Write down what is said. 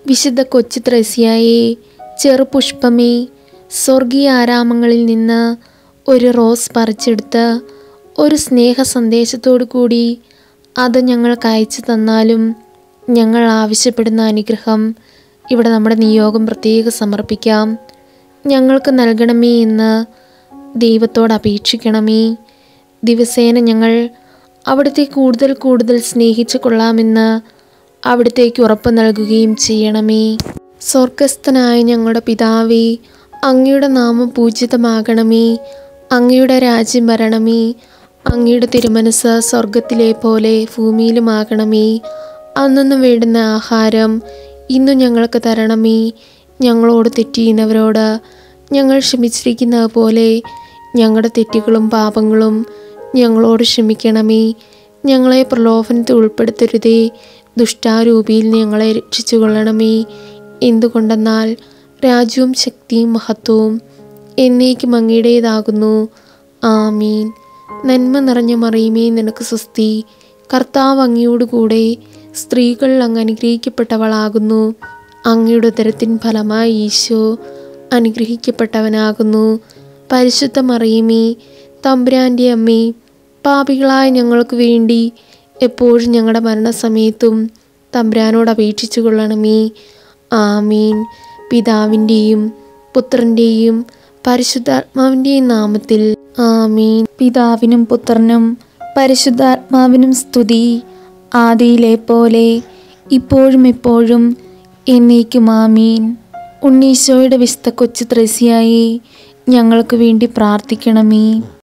വിശുദ്ധ കൊച്ചു ത്രേസ്യായെ ചെറുപുഷ്പമേ സ്വർഗീയ ആരാമങ്ങളിൽ നിന്ന് ഒരു റോസ് പറിച്ചെടുത്ത് ഒരു സ്നേഹ സന്ദേശത്തോടു കൂടി അത് ഞങ്ങൾക്ക് അയച്ചു തന്നാലും ഞങ്ങൾ ആവശ്യപ്പെടുന്ന അനുഗ്രഹം ഇവിടെ നമ്മുടെ നിയോഗം പ്രത്യേകം സമർപ്പിക്കാം ഞങ്ങൾക്ക് നൽകണമേ എന്ന് ദൈവത്തോട് അപേക്ഷിക്കണമേ ദിവസേന ഞങ്ങൾ അവിടുത്തെ കൂടുതൽ കൂടുതൽ സ്നേഹിച്ചു കൊള്ളാമെന്ന് അവിടത്തേക്ക് ഉറപ്പ് നൽകുകയും ചെയ്യണമേ സ്വർഗസ്ഥനായ ഞങ്ങളുടെ പിതാവേ അങ്ങയുടെ നാമം പൂജിതമാകണമേ അങ്ങയുടെ രാജ്യം വരണമേ അങ്ങയുടെ തിരുമനസ് സ്വർഗത്തിലെ പോലെ ഭൂമിയിലുമാകണമേ അന്നൊന്നും വേണ്ടുന്ന ആഹാരം ഇന്നു ഞങ്ങൾക്ക് തരണമേ ഞങ്ങളോട് തെറ്റിയുന്നവരോട് ഞങ്ങൾ ക്ഷമിച്ചിരിക്കുന്നത് പോലെ ഞങ്ങളുടെ തെറ്റുകളും പാപങ്ങളും ഞങ്ങളോട് ക്ഷമിക്കണമേ ഞങ്ങളെ പ്രലോഭനത്തിൽ ഉൾപ്പെടുത്തരുതേ ദുഷ്ടാരൂപിയിൽ ഞങ്ങളെ രക്ഷിച്ചു കൊള്ളണമേ എന്തുകൊണ്ടെന്നാൽ രാജ്യവും ശക്തിയും മഹത്വവും എന്നേക്കും അങ്ങയുടേതാകുന്നു ആമീൻ നന്മ നിറഞ്ഞ മറിയുമേ നിനക്ക് സ്വസ്തി കർത്താവ് അങ്ങയോടുകൂടെ സ്ത്രീകൾ അങ്ങ് അനുഗ്രഹിക്കപ്പെട്ടവളാകുന്നു അങ്ങയുടെ ഉദരത്തിൻ ഫലമായി ഈശോ അനുഗ്രഹിക്കപ്പെട്ടവനാകുന്നു പരിശുദ്ധ മറിയുമേ തമ്പുരാൻ്റെ അമ്മേ പാപികളായ ഞങ്ങൾക്ക് വേണ്ടി എപ്പോഴും ഞങ്ങളുടെ മരണസമയത്തും തമ്പുരാനോട് അപേക്ഷിച്ചു കൊള്ളണമേ ആമീൻ പിതാവിൻ്റെയും പുത്രൻ്റെയും പരിശുദ്ധാത്മാവിൻ്റെയും നാമത്തിൽ ആമീൻ പിതാവിനും പുത്രനും പരിശുദ്ധാത്മാവിനും സ്തുതി ആദിയിലെ പോലെ ഇപ്പോഴും എപ്പോഴും എന്നേക്കും ആമീൻ ഉണ്ണീശോയുടെ വിശുദ്ധ കൊച്ചു ത്രേസ്യായി ഞങ്ങൾക്ക് വേണ്ടി പ്രാർത്ഥിക്കണമേ